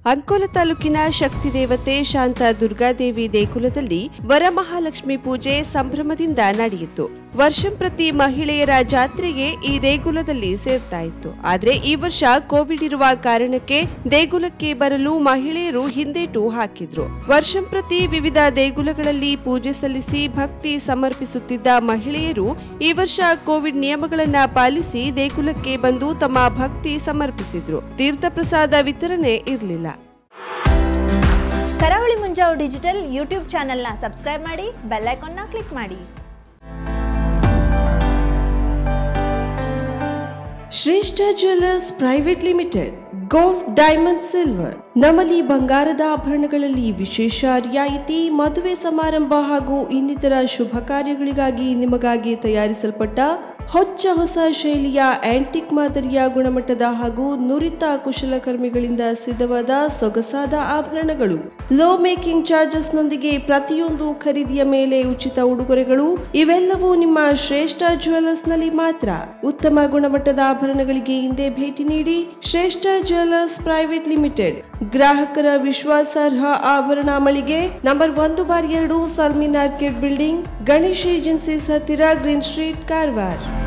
ಅಂಕೋಲ ತಾಲೂಕಿನ ಶಕ್ತಿ ದೇವತೆ ಶಾಂತ ದುರ್ಗಾದೇವಿ ದೇಗುಲದಲ್ಲಿ ವರಮಹಾಲಕ್ಷ್ಮಿ ಪೂಜೆ ಸಂಭ್ರಮದಿಂದ ನಡೆಯಿತು ವರ್ಷಂಪ್ರತಿ ಮಹಿಳೆಯರ ಜಾತ್ರೆಗೆ ಈ ದೇಗುಲದಲ್ಲಿ ಸೇರ್ತಾ ಇತ್ತು ಆದ್ರೆ ಈ ವರ್ಷ ಕೋವಿಡ್ ಇರುವ ಕಾರಣಕ್ಕೆ ದೇಗುಲಕ್ಕೆ ಬರಲು ಮಹಿಳೆಯರು ಹಿಂದೇಟು ಹಾಕಿದ್ರು ವರ್ಷಂಪ್ರತಿ ವಿವಿಧ ದೇಗುಲಗಳಲ್ಲಿ ಪೂಜೆ ಸಲ್ಲಿಸಿ ಭಕ್ತಿ ಸಮರ್ಪಿಸುತ್ತಿದ್ದ ಮಹಿಳೆಯರು ಈ ವರ್ಷ ಕೋವಿಡ್ ನಿಯಮಗಳನ್ನ ಪಾಲಿಸಿ ದೇಗುಲಕ್ಕೆ ಬಂದು ತಮ್ಮ ಭಕ್ತಿ ಸಮರ್ಪಿಸಿದ್ರು ತೀರ್ಥಪ್ರಸಾದ ವಿತರಣೆ ಇರಲಿಲ್ಲ ಕರಾವಳಿ ಮುಂಜಾವು ಡಿಜಿಟಲ್ ಯೂಟ್ಯೂಬ್ ಚಾನೆಲ್ನ ಸಬ್ಸ್ಕ್ರೈಬ್ ಮಾಡಿ ಬೆಲ್ ಐಕಾನ್ನ ಕ್ಲಿಕ್ ಮಾಡಿ Shreshta jewellers private limited gold diamond silver ನಮ್ಮಲ್ಲಿ ಬಂಗಾರದ ಆಭರಣಗಳಲ್ಲಿ ವಿಶೇಷ ರಿಯಾಯಿತಿ ಮದುವೆ ಸಮಾರಂಭ ಹಾಗೂ ಇನ್ನಿತರ ಶುಭ ಕಾರ್ಯಗಳಿಗಾಗಿ ನಿಮಗಾಗಿ ತಯಾರಿಸಲ್ಪಟ್ಟ ಹೊಚ್ಚ ಹೊಸ ಶೈಲಿಯ ಆಂಟಿಕ್ ಮಾದರಿಯ ಗುಣಮಟ್ಟದ ಹಾಗೂ ನುರಿತ ಕುಶಲಕರ್ಮಿಗಳಿಂದ ಸಿದ್ಧವಾದ ಸೊಗಸಾದ ಆಭರಣಗಳು ಲೋ ಮೇಕಿಂಗ್ ಚಾರ್ಜಸ್ನೊಂದಿಗೆ ಪ್ರತಿಯೊಂದು ಖರೀದಿಯ ಮೇಲೆ ಉಚಿತ ಉಡುಗೊರೆಗಳು ಇವೆಲ್ಲವೂ ನಿಮ್ಮ ಶ್ರೇಷ್ಠ ಜ್ಯುವೆಲ್ಲರ್ಸ್ನಲ್ಲಿ ಮಾತ್ರ ಉತ್ತಮ ಗುಣಮಟ್ಟದ ಆಭರಣಗಳಿಗೆ ಹಿಂದೆ ಭೇಟಿ ನೀಡಿ ಶ್ರೇಷ್ಠ ಜ್ಯುವೆಲ್ಲರ್ಸ್ ಪ್ರೈವೇಟ್ ಲಿಮಿಟೆಡ್ ಗ್ರಾಹಕರ ವಿಶ್ವಾಸಾರ್ಹ ಆಭರಣ ಮಳಿಗೆ ನಂಬರ್ ಒಂದು ಬಾರ್ ಎರಡು Salmin orchid building Ganesh agencies ಹತ್ತಿರ ಗ್ರೀನ್ ಸ್ಟ್ರೀಟ್ ಕಾರವಾರ್